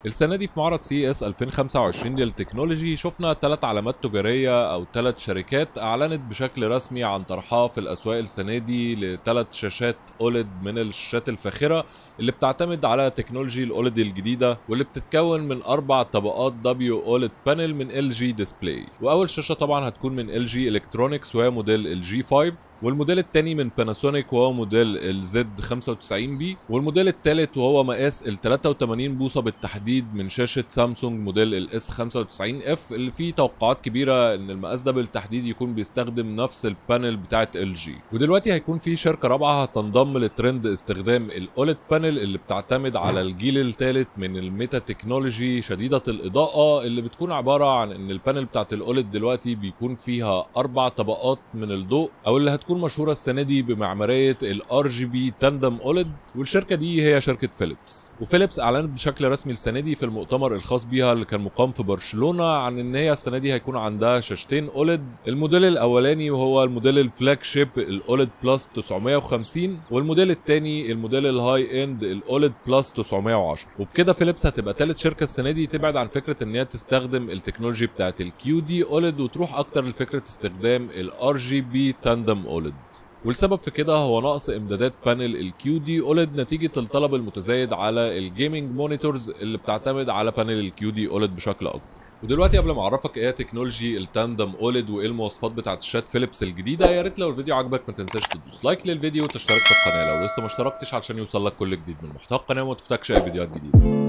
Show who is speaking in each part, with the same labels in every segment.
Speaker 1: السنة دي في معرض سي اس 2025 للتكنولوجي شفنا ثلاث علامات تجارية أو ثلاث شركات أعلنت بشكل رسمي عن طرحها في الأسواق السنة دي لثلاث شاشات أوليد من الشاشات الفاخرة اللي بتعتمد على تكنولوجي الأوليد الجديدة واللي بتتكون من أربع طبقات دبليو أوليد بانل من ال جي ديسبلاي وأول شاشة طبعا هتكون من ال جي إلكترونيكس وهي موديل ال جي 5 والموديل الثاني من باناسونيك وهو موديل الزد 95 بي والموديل الثالث وهو مقاس ال 83 بوصه بالتحديد من شاشه سامسونج موديل الاس 95 اف اللي فيه توقعات كبيره ان المقاس ده بالتحديد يكون بيستخدم نفس البانل بتاعه ال جي ودلوقتي هيكون في شركه رابعه هتنضم لترند استخدام الاوليد بانل اللي بتعتمد على الجيل الثالث من الميتا تكنولوجي شديده الاضاءه اللي بتكون عباره عن ان البانل بتاعه الاوليد دلوقتي بيكون فيها اربع طبقات من الضوء او اللي هتكون مشهوره السنه دي بمعماريه الار جي بي تاندم اوليد والشركه دي هي شركه فيليبس وفيليبس اعلنت بشكل رسمي السنه دي في المؤتمر الخاص بيها اللي كان مقام في برشلونه عن ان هي السنه دي هيكون عندها شاشتين اوليد الموديل الاولاني وهو الموديل الفلاج شيب الاوليد بلس 950 والموديل الثاني الموديل الهاي اند الاوليد بلس 910 وبكده فيليبس هتبقى ثالث شركه السنه دي تبعد عن فكره ان هي تستخدم التكنولوجي بتاعت الكيو دي اوليد وتروح اكتر لفكره استخدام الار جي بي تاندم اوليد والسبب في كده هو نقص امدادات بانل الكيو دي اوليد نتيجه الطلب المتزايد على الجيمنج مونيتورز اللي بتعتمد على بانل الكيو دي اوليد بشكل اكبر ودلوقتي قبل ما اعرفك ايه تكنولوجي التاندم اوليد وايه المواصفات بتاعت الشات فيليبس الجديده يا ريت لو الفيديو عجبك ما تنساش تدوس لايك للفيديو وتشترك في القناه لو لسه ما اشتركتش علشان يوصلك كل جديد من محتوى القناه وما تفوتكش اي فيديوهات جديده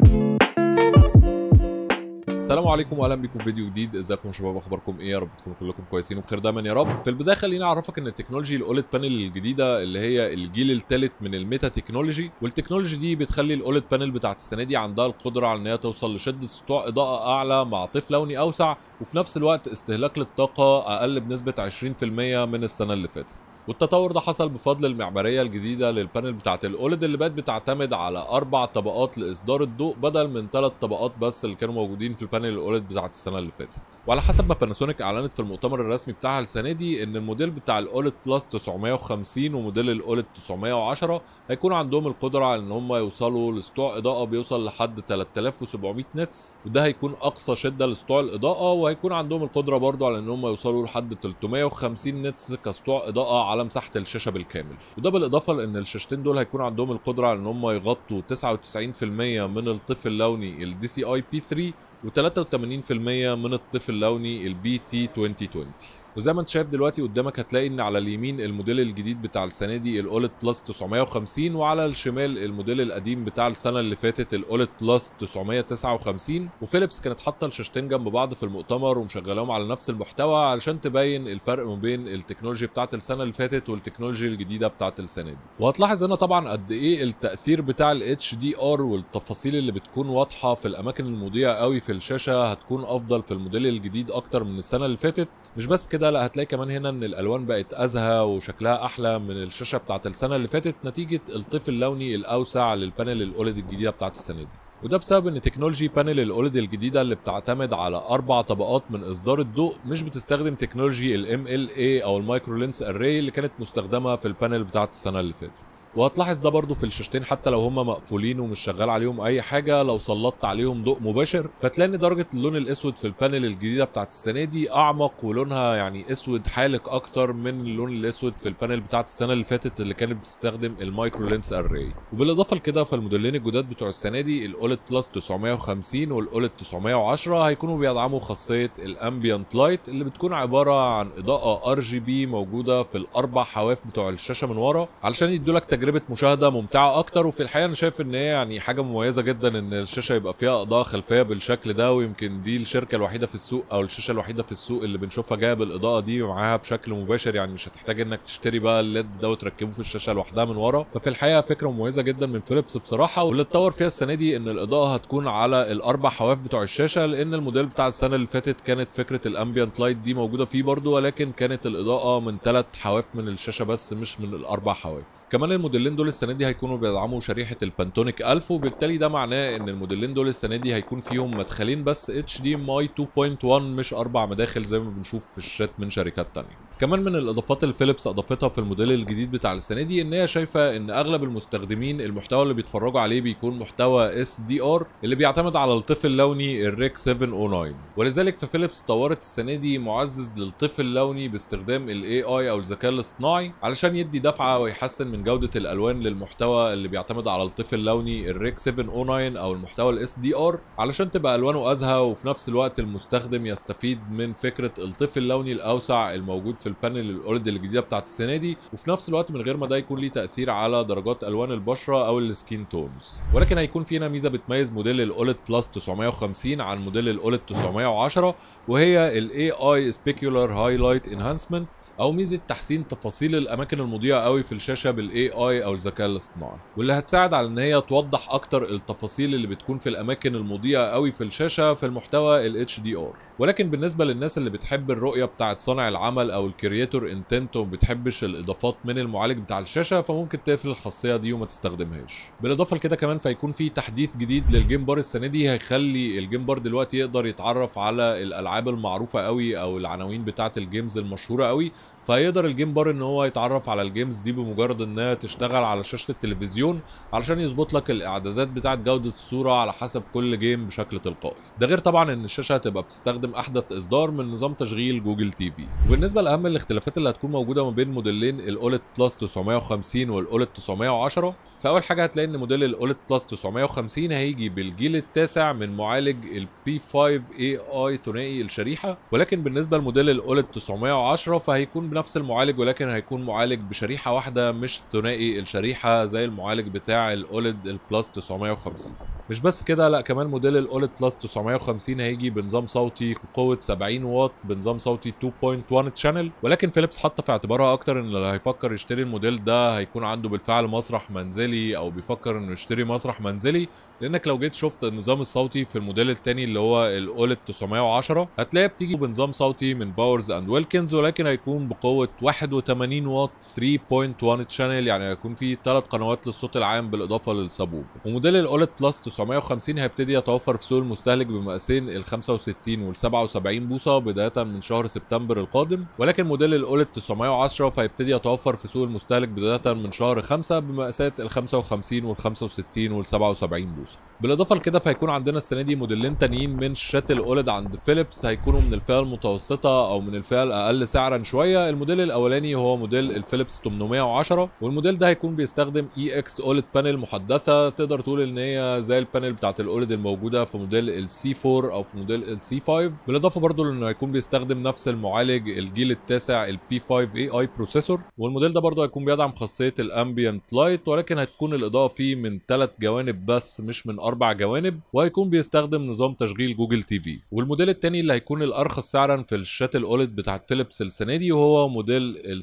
Speaker 1: السلام عليكم واهلا بكم في فيديو جديد ازيكم يا شباب اخباركم ايه يا رب تكونوا كلكم كويسين وبخير دايما يا رب في البدايه خليني اعرفك ان التكنولوجي الاوليد بانل الجديده اللي هي الجيل الثالث من الميتا تكنولوجي والتكنولوجي دي بتخلي اوليد بانل بتاعت السنه دي عندها القدره على ان هي توصل لشده سطوع اضاءه اعلى مع طيف لوني اوسع وفي نفس الوقت استهلاك للطاقه اقل بنسبه 20% من السنه اللي فاتت والتطور ده حصل بفضل المعماريه الجديده للبانل بتاعت الاوليد اللي بقت بتعتمد على اربع طبقات لاصدار الضوء بدل من ثلاث طبقات بس اللي كانوا موجودين في البانل الاوليد بتاعت السنه اللي فاتت وعلى حسب ما باناسونيك اعلنت في المؤتمر الرسمي بتاعها السنه دي ان الموديل بتاع الاوليد بلس 950 وموديل الاوليد 910 هيكون عندهم القدره على ان هم يوصلوا لسطوع اضاءه بيوصل لحد 3700 نتس وده هيكون اقصى شده لسطوع الاضاءه وهيكون عندهم القدره برضو على ان هم يوصلوا لحد 350 نتس كسطوع اضاءه على مساحه الشاشه بالكامل وده بالاضافه لان الشاشتين دول هيكون عندهم القدره على ان هم يغطوا 99% من الطيف اللوني الدي سي اي بي 3 و83% من الطيف اللوني البي تي 2020 وزي ما انت شايف دلوقتي قدامك هتلاقي ان على اليمين الموديل الجديد بتاع السنه دي الاوليد بلس 950 وعلى الشمال الموديل القديم بتاع السنه اللي فاتت الاوليد بلس 959 وفيليبس كانت حاطه الشاشتين جنب بعض في المؤتمر ومشغلاهم على نفس المحتوى علشان تبين الفرق ما بين التكنولوجي بتاعت السنه اللي فاتت والتكنولوجي الجديده بتاعت السنه دي وهتلاحظ هنا طبعا قد ايه التاثير بتاع الاتش دي ار والتفاصيل اللي بتكون واضحه في الاماكن المضيئه قوي في الشاشه هتكون افضل في الموديل الجديد اكتر من السنه اللي فاتت مش بس كده لا هتلاقي كمان هنا ان الالوان بقت ازهى وشكلها احلى من الشاشه بتاعت السنه اللي فاتت نتيجه الطيف اللوني الاوسع للبانل الاوليد الجديده بتاعت السنه دي وده بسبب ان تكنولوجي بانل الاوليد الجديده اللي بتعتمد على اربع طبقات من اصدار الضوء مش بتستخدم تكنولوجي الام ال اي او المايكرو لينس اري اللي كانت مستخدمه في البانل بتاعت السنه اللي فاتت وهتلاحظ ده برضو في الشاشتين حتى لو هم مقفولين ومش شغال عليهم اي حاجه لو سلطت عليهم ضوء مباشر فتلاقي ان درجه اللون الاسود في البانل الجديده بتاعت السنه دي اعمق ولونها يعني اسود حالق اكتر من اللون الاسود في البانل بتاعت السنه اللي فاتت اللي كانت بتستخدم المايكرو لينس اري وبالاضافه لكده فالموديلين الجداد بتوع السنه دي الاوليد بلس 950 والاوليد 910 هيكونوا بيدعموا خاصيه الامبيانت لايت اللي بتكون عباره عن اضاءه ار جي بي موجوده في الاربع حواف بتوع الشاشه من ورا علشان يدولك تجربه مشاهده ممتعه اكتر وفي الحقيقه انا شايف ان هي يعني حاجه مميزه جدا ان الشاشه يبقى فيها اضاءه خلفيه بالشكل ده ويمكن دي الشركه الوحيده في السوق او الشاشه الوحيده في السوق اللي بنشوفها جايه بالاضاءه دي معاها بشكل مباشر يعني مش هتحتاج انك تشتري بقى الليد ده وتركبه في الشاشه لوحدها من ورا ففي الحقيقه فكره مميزه جدا من فيليبس بصراحه واللي اتطور فيها السنه دي ان الاضاءه هتكون على الاربع حواف بتوع الشاشه لان الموديل بتاع السنه اللي فاتت كانت فكره الامبيانت لايت دي موجوده فيه برضو ولكن كانت الاضاءه من ثلاث حواف من الشاشه بس مش من الاربع حواف كمان الموديلين دول السنه دي هيكونوا بيدعموا شريحه البانتونيك 1000 وبالتالي ده معناه ان الموديلين دول السنه دي هيكون فيهم مدخلين بس اتش دي ام اي 2.1 مش اربع مداخل زي ما بنشوف في الشات من شركات تانية كمان من الاضافات اللي فيليبس اضافتها في الموديل الجديد بتاع السنه دي ان هي شايفه ان اغلب المستخدمين المحتوى اللي بيتفرجوا عليه بيكون محتوى اس دي ار اللي بيعتمد على الطفل اللوني الريك 709 ولذلك ففيليبس طورت السنه دي معزز للطفل اللوني باستخدام الاي اي او الذكاء الاصطناعي علشان يدي دفعه ويحسن من جوده الالوان للمحتوى اللي بيعتمد على الطفل اللوني الريك 709 او المحتوى الاس دي ار علشان تبقى الوانه ازهى وفي نفس الوقت المستخدم يستفيد من فكره الطفل اللوني الاوسع الموجود في البانل الاولد الجديده بتاعت السنه دي وفي نفس الوقت من غير ما ده يكون ليه تاثير على درجات الوان البشره او السكين تونز ولكن هيكون في هنا ميزه بتميز موديل الاولد بلس 950 عن موديل الاولد 910 وهي الاي اي سبيكيولار هايلايت انهانسمنت او ميزه تحسين تفاصيل الاماكن المضيئه قوي في الشاشه بالاي اي او الذكاء الاصطناعي واللي هتساعد على ان هي توضح اكتر التفاصيل اللي بتكون في الاماكن المضيئه قوي في الشاشه في المحتوى الاتش دي ار ولكن بالنسبه للناس اللي بتحب الرؤيه بتاعه صانع العمل او الكرييتور انتنت وما بتحبش الاضافات من المعالج بتاع الشاشه فممكن تقفل الخاصيه دي وما تستخدمهاش بالاضافه لكده كمان فيكون في تحديث جديد للجيم بار السنه دي هيخلي الجيم بار دلوقتي يقدر يتعرف على الالعاب المعروفه قوي او العناوين بتاعه الجيمز المشهوره قوي فيقدر الجيم بار ان هو يتعرف على الجيمز دي بمجرد انها تشتغل على شاشه التلفزيون علشان يظبط لك الاعدادات بتاعه جوده الصوره على حسب كل جيم بشكل تلقائي ده غير طبعا ان الشاشه هتبقى بتستخدم احدث اصدار من نظام تشغيل جوجل تي في وبالنسبه لاهم الاختلافات اللي هتكون موجوده ما بين موديلين الاولد بلس 950 والاولد 910 فاول حاجه هتلاقي ان موديل الاولد بلس 950 هيجي بالجيل التاسع من معالج البي 5 اي اي ثنائي الشريحه ولكن بالنسبه لموديل الاولد 910 فهيكون بنفس المعالج ولكن هيكون معالج بشريحه واحده مش ثنائي الشريحه زي المعالج بتاع الاولد البلس 950 مش بس كده لا كمان موديل الاولد بلس 950 هيجي بنظام صوتي بقوه 70 واط بنظام صوتي 2.1 تشانل ولكن فيليبس حط في اعتبارها اكتر ان اللي هيفكر يشتري الموديل ده هيكون عنده بالفعل مسرح منزلي او بيفكر انه يشتري مسرح منزلي لانك لو جيت شفت النظام الصوتي في الموديل الثاني اللي هو الاولد 910 هتلاقيها بتيجي بنظام صوتي من باورز اند ويلكنز ولكن هيكون بقوه 81 واط 3.1 تشانل يعني هيكون فيه ثلاث قنوات للصوت العام بالاضافه للسبوف وموديل الاولد بلس 950 هيبتدي يتوفر في سوق المستهلك بمقاسين ال 65 وال 77 بوصه بدايه من شهر سبتمبر القادم ولكن موديل الاولد 910 فهيبتدي يتوفر في سوق المستهلك بدايه من شهر 5 بمقاسات ال 55 وال 65 وال 77 بوصه بالاضافه لكده فهيكون عندنا السنه دي موديلين تانيين من شاشات الاولد عند فيليبس هيكونوا من الفئه المتوسطه او من الفئه الاقل سعرا شويه الموديل الاولاني هو موديل الفيليبس 810 والموديل ده هيكون بيستخدم اي اكس اولد بانل محدثه تقدر تقول ان هي زي البانل بتاعت الاولد الموجوده في موديل السي 4 او في موديل السي 5 بالاضافه برضو لانه هيكون بيستخدم نفس المعالج الجيل التاسع البي 5 اي اي بروسيسور والموديل ده برضو هيكون بيدعم خاصيه الامبيانت لايت ولكن هتكون الاضاءه فيه من ثلاث جوانب بس مش من اربع جوانب وهيكون بيستخدم نظام تشغيل جوجل تي في والموديل الثاني اللي هيكون الارخص سعرا في الشاشات الاولد بتاعت فيليبس السنه دي وهو موديل ال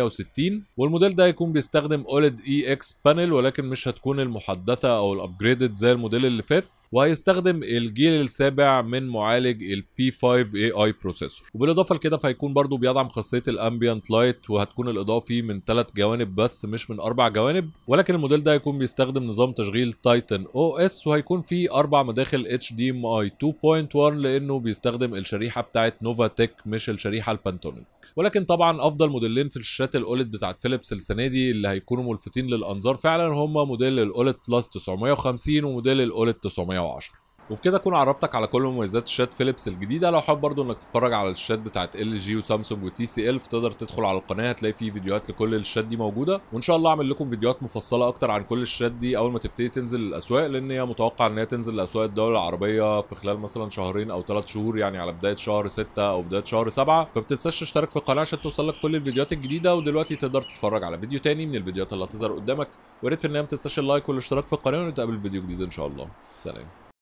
Speaker 1: 760 والموديل ده هيكون بيستخدم اولد اي اكس بانل ولكن مش هتكون المحدثه او الابجريدد زي الموديل اللي فات وهيستخدم الجيل السابع من معالج ال P5 AI بروسيسور وبالاضافه لكده فهيكون برضو بيدعم خاصيه الامبيانت لايت وهتكون الاضاءه فيه من ثلاث جوانب بس مش من اربع جوانب ولكن الموديل ده هيكون بيستخدم نظام تشغيل تايتن او اس وهيكون فيه اربع مداخل HDMI 2.1 لانه بيستخدم الشريحه بتاعت نوفا تك مش الشريحه البانتونيك ولكن طبعا افضل موديلين في الشاشات الاولد بتاعت فيليبس السنه دي اللي هيكونوا ملفتين للانظار فعلا هم موديل الاولد بلس 950 وموديل الاولد 910 وبكده اكون عرفتك على كل مميزات شاشات فيليبس الجديده لو حابب برضو انك تتفرج على الشاشات بتاعت ال جي وسامسونج وتي سي ال فتقدر تدخل على القناه هتلاقي فيه فيديوهات لكل الشاشات دي موجوده وان شاء الله اعمل لكم فيديوهات مفصله اكتر عن كل الشاشات دي اول ما تبتدي تنزل الاسواق لان هي متوقع ان هي تنزل لاسواق الدول العربيه في خلال مثلا شهرين او ثلاث شهور يعني على بدايه شهر 6 او بدايه شهر 7 فبتنساش تشترك في القناه عشان توصل لك كل الفيديوهات الجديده ودلوقتي تقدر تتفرج على فيديو تاني من الفيديوهات اللي هتظهر قدامك ويا ريت في النهايه ما تنساش اللايك والاشتراك في القناه ونتقابل في فيديو جديد ان شاء الله سلام